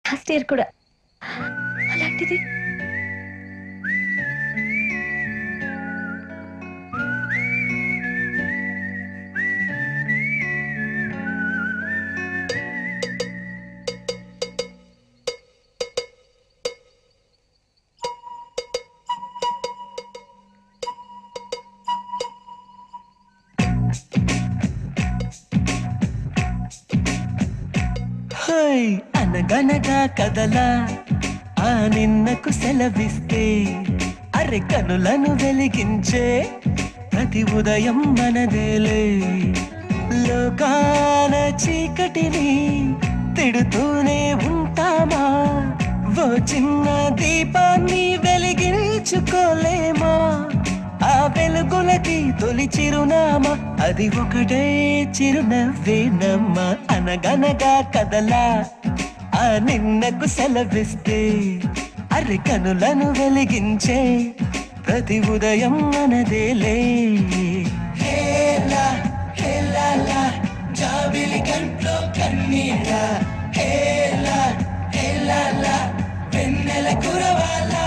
last year కూడా అలాంటిది high అనగనగా కదలా ఆ నిన్నకు సెలవిస్తే అరె కనులను వెలిగించే ప్రతి ఉదయం మనదేలే లోకాన చీకటిని తిడుతూనే ఉంటామా ఓ చిన్న దీపాన్ని వెలిగించుకోలేమా ఆ వెలుగులకి తొలి చిరునామా అది ఒకటే చిరునవ్వేనమ్మా అనగనగా కదలా ఆ నిన్నకు సెలవిస్తే అరి కనులను వెలిగించే ప్రతి ఉదయం మనదేలే హేలా హేలాలా జాబిలి కంట్లో కన్నీళ్ళ హేలా హేలాలా వెన్నెల కురవాలా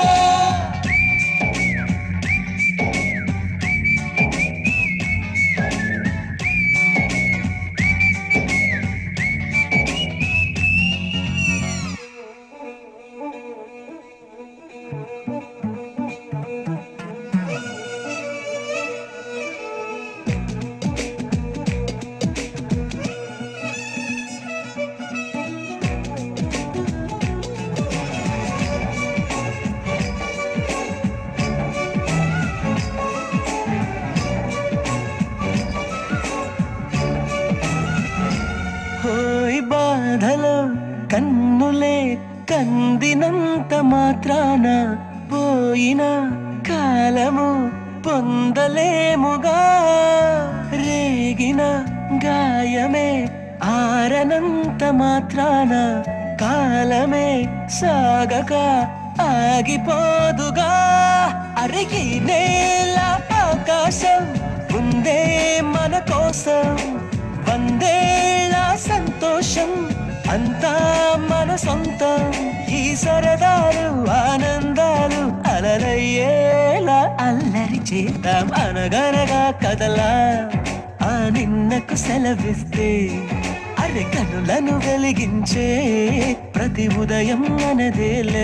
హోయ్ బాధలో కన్నులే కందినంత మాత్రాన పోయిన కాలము పొందలేముగా రేగిన గాయమే ఆరనంత మాత్రాన కాలమే సాగక ఆగిపోదుగా అరిగి నేల ఆకాశం ఉందే మన కోసం వందేళ్ళ సంతోషం అంతా మన సొంతం ఈ సరదాలు ఆనందాలు అలరయ్యేలా అల్లరి చేద్దాం అనగనగా కదలా ఆ నిన్నకు సెలవిస్తే అరె కనులను వెలిగించే ప్రతి ఉదయం మనదేలే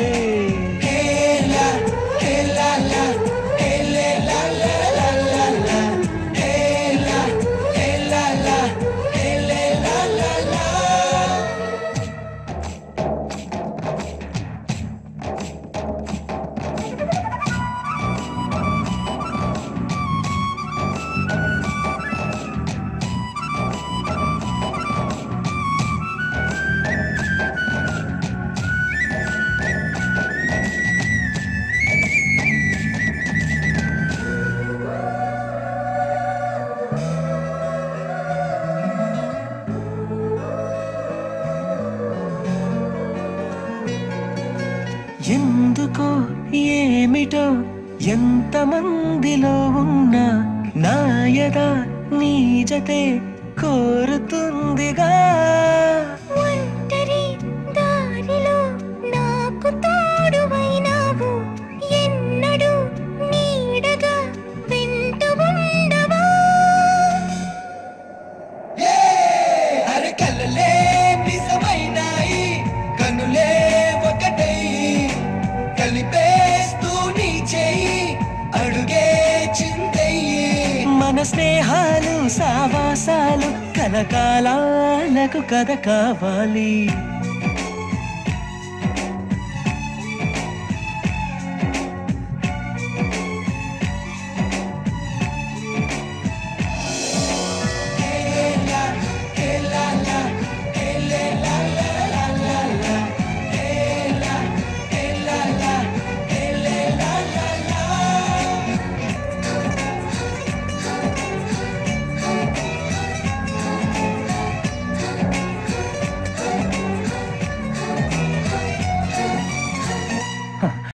హేలా హేలాలా హేలేలా లా లా లా హేలా హేలాలా హేలేలా లా లా ఎందుకో ఏమిటో ఎంతమందిలో ఉన్నా నాయద నీజతే కోరుతుందిగా ఒంటరి దారిలో నాకు తోడువైనావు ఎన్నడూ నీడగా వెంట ఉండవా అరే కలలే నిజమైనాయి కనులే ఒకటై కలిపేస్తూ నీ చేయి అడుగే చింతయ్యి మన స్నేహాలు సావాసాలు కలకాలాలకు కథ కావాలి